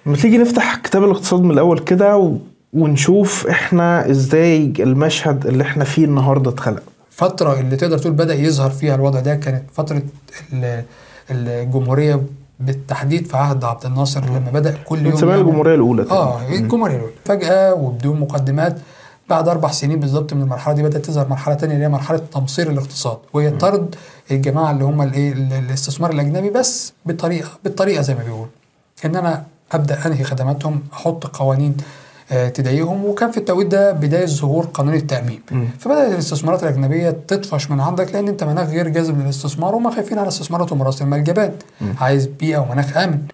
لما تيجي نفتح كتاب الاقتصاد من الاول كده و... ونشوف احنا ازاي المشهد اللي احنا فيه النهارده اتخلق فترة اللي تقدر تقول بدأ يظهر فيها الوضع ده كانت فترة ال- الجمهورية بالتحديد في عهد عبد الناصر لما بدأ كل يوم بنسميها يعمل- الجمهوريه الاولى اه الجمهورية الأولى فجأة وبدون مقدمات بعد أربع سنين بالظبط من المرحلة دي بدأت تظهر مرحلة تانية اللي هي مرحلة تمصير الاقتصاد وهي طرد الجماعة اللي هم الايه ال- الاستثمار الأجنبي بس بطريقة بالطريقة زي ما بيقول إن أنا أبدأ أنهي خدماتهم أحط قوانين آه، تضايقهم وكان في التوقيت ده بداية ظهور قانون التأميم مم. فبدأت الاستثمارات الأجنبية تطفش من عندك لأن أنت مناخ غير جاذب للاستثمار وهم خايفين على استثماراتهم رأس المال جبان عايز بيئة ومناخ آمن